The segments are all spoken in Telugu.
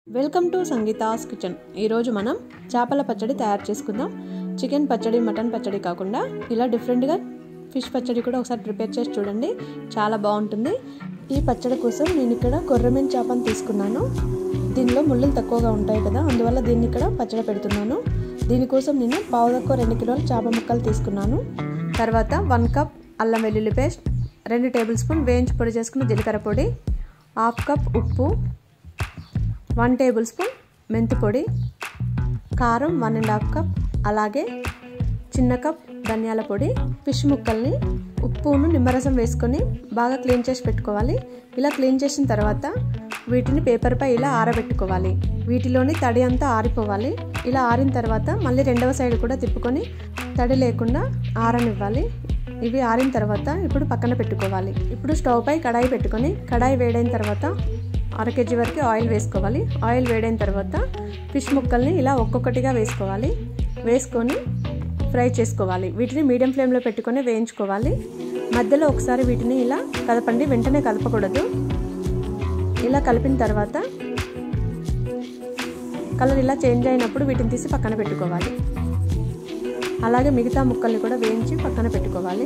వెల్కమ్ టు సంగీతాస్ కిచెన్ ఈరోజు మనం చేపల పచ్చడి తయారు చేసుకుందాం చికెన్ పచ్చడి మటన్ పచ్చడి కాకుండా ఇలా డిఫరెంట్గా ఫిష్ పచ్చడి కూడా ఒకసారి ప్రిపేర్ చేసి చూడండి చాలా బాగుంటుంది ఈ పచ్చడి కోసం నేను ఇక్కడ కొర్రమీన్ చేపను తీసుకున్నాను దీనిలో ముళ్ళులు తక్కువగా ఉంటాయి కదా అందువల్ల దీన్ని ఇక్కడ పచ్చడి పెడుతున్నాను దీనికోసం నేను పావు తక్కువ రెండు కిలోల చేప ముక్కలు తీసుకున్నాను తర్వాత వన్ కప్ అల్లం వెల్లుల్లి పేస్ట్ రెండు టేబుల్ స్పూన్ వేయించి పొడి చేసుకున్న జీలకర్ర పొడి హాఫ్ కప్ ఉప్పు వన్ టేబుల్ స్పూన్ మెంతి పొడి కారం వన్ అండ్ హాఫ్ కప్ అలాగే చిన్న కప్ ధనియాల పొడి ఫిష్ ముక్కల్ని ఉప్పును నిమ్మరసం వేసుకొని బాగా క్లీన్ చేసి పెట్టుకోవాలి ఇలా క్లీన్ చేసిన తర్వాత వీటిని పేపర్పై ఇలా ఆరబెట్టుకోవాలి వీటిలోని తడి అంతా ఆరిపోవాలి ఇలా ఆరిన తర్వాత మళ్ళీ రెండవ సైడ్ కూడా తిప్పుకొని తడి లేకుండా ఆరనివ్వాలి ఇవి ఆరిన తర్వాత ఇప్పుడు పక్కన పెట్టుకోవాలి ఇప్పుడు స్టవ్ పై కడాయి పెట్టుకొని కడాయి వేడైన తర్వాత అర కేజీ వరకు ఆయిల్ వేసుకోవాలి ఆయిల్ వేడైన తర్వాత ఫిష్ ముక్కల్ని ఇలా ఒక్కొక్కటిగా వేసుకోవాలి వేసుకొని ఫ్రై చేసుకోవాలి వీటిని మీడియం ఫ్లేమ్లో పెట్టుకొని వేయించుకోవాలి మధ్యలో ఒకసారి వీటిని ఇలా కలపండి వెంటనే కలపకూడదు ఇలా కలిపిన తర్వాత కలర్ ఇలా చేంజ్ అయినప్పుడు వీటిని తీసి పక్కన పెట్టుకోవాలి అలాగే మిగతా ముక్కల్ని కూడా వేయించి పక్కన పెట్టుకోవాలి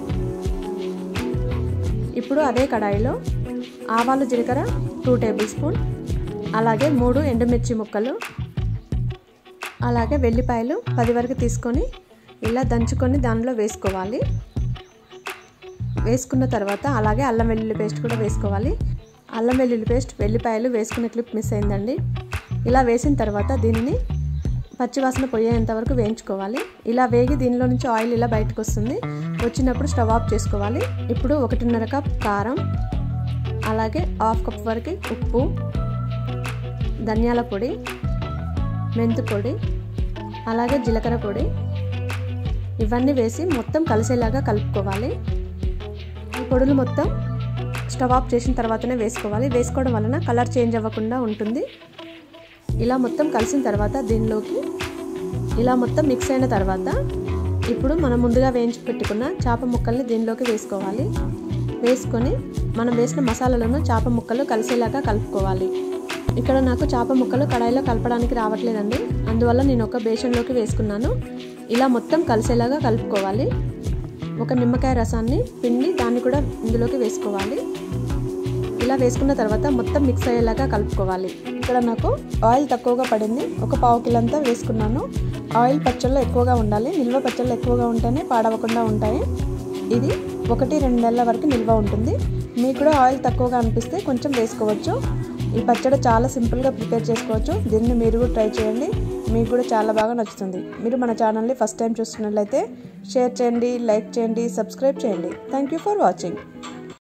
ఇప్పుడు అదే కడాయిలో ఆవాలు జీలకర్ర టూ టేబుల్ స్పూన్ అలాగే మూడు ఎండుమిర్చి ముక్కలు అలాగే వెల్లిపాయలు పది వరకు తీసుకొని ఇలా దంచుకొని దానిలో వేసుకోవాలి వేసుకున్న తర్వాత అలాగే అల్లం వెల్లుల్లి పేస్ట్ కూడా వేసుకోవాలి అల్లం వెల్లుల్లి పేస్ట్ వెల్లిపాయలు వేసుకునే క్లిప్ మిస్ అయిందండి ఇలా వేసిన తర్వాత దీనిని పచ్చివాసన పోయేంత వరకు వేయించుకోవాలి ఇలా వేగి దీనిలో నుంచి ఆయిల్ ఇలా బయటకు వస్తుంది వచ్చినప్పుడు స్టవ్ ఆఫ్ చేసుకోవాలి ఇప్పుడు ఒకటిన్నర కప్ కారం అలాగే హాఫ్ కప్ వరకు ఉప్పు ధనియాల పొడి మెంతి పొడి అలాగే జీలకర్ర పొడి ఇవన్నీ వేసి మొత్తం కలిసేలాగా కలుపుకోవాలి ఈ పొడులు మొత్తం స్టవ్ ఆఫ్ చేసిన తర్వాతనే వేసుకోవాలి వేసుకోవడం వలన కలర్ చేంజ్ అవ్వకుండా ఉంటుంది ఇలా మొత్తం కలిసిన తర్వాత దీనిలోకి ఇలా మొత్తం మిక్స్ అయిన తర్వాత ఇప్పుడు మనం ముందుగా వేయించి పెట్టుకున్న చేప ముక్కల్ని దీనిలోకి వేసుకోవాలి వేసుకొని మనం వేసిన మసాలాలను చేప ముక్కలు కలిసేలాగా కలుపుకోవాలి ఇక్కడ నాకు చేప ముక్కలు కడాయిలో కలపడానికి రావట్లేదండి అందువల్ల నేను ఒక బేషన్లోకి వేసుకున్నాను ఇలా మొత్తం కలిసేలాగా కలుపుకోవాలి ఒక నిమ్మకాయ రసాన్ని పిండి దాన్ని కూడా ఇందులోకి వేసుకోవాలి ఇలా వేసుకున్న తర్వాత మొత్తం మిక్స్ అయ్యేలాగా కలుపుకోవాలి ఇక్కడ నాకు ఆయిల్ తక్కువగా పడింది ఒక పావు కిలంతా వేసుకున్నాను ఆయిల్ పచ్చళ్ళు ఎక్కువగా ఉండాలి నిల్వ పచ్చళ్ళు ఎక్కువగా ఉంటేనే పాడవకుండా ఉంటాయి ఇది ఒకటి రెండు నెలల వరకు నిల్వ ఉంటుంది మీకు కూడా ఆయిల్ తక్కువగా అనిపిస్తే కొంచెం వేసుకోవచ్చు ఈ పచ్చడి చాలా సింపుల్గా ప్రిపేర్ చేసుకోవచ్చు దీన్ని మీరు కూడా ట్రై చేయండి మీకు కూడా చాలా బాగా నచ్చుతుంది మీరు మన ఛానల్ని ఫస్ట్ టైం చూస్తున్నట్లయితే షేర్ చేయండి లైక్ చేయండి సబ్స్క్రైబ్ చేయండి థ్యాంక్ యూ ఫర్ వాచింగ్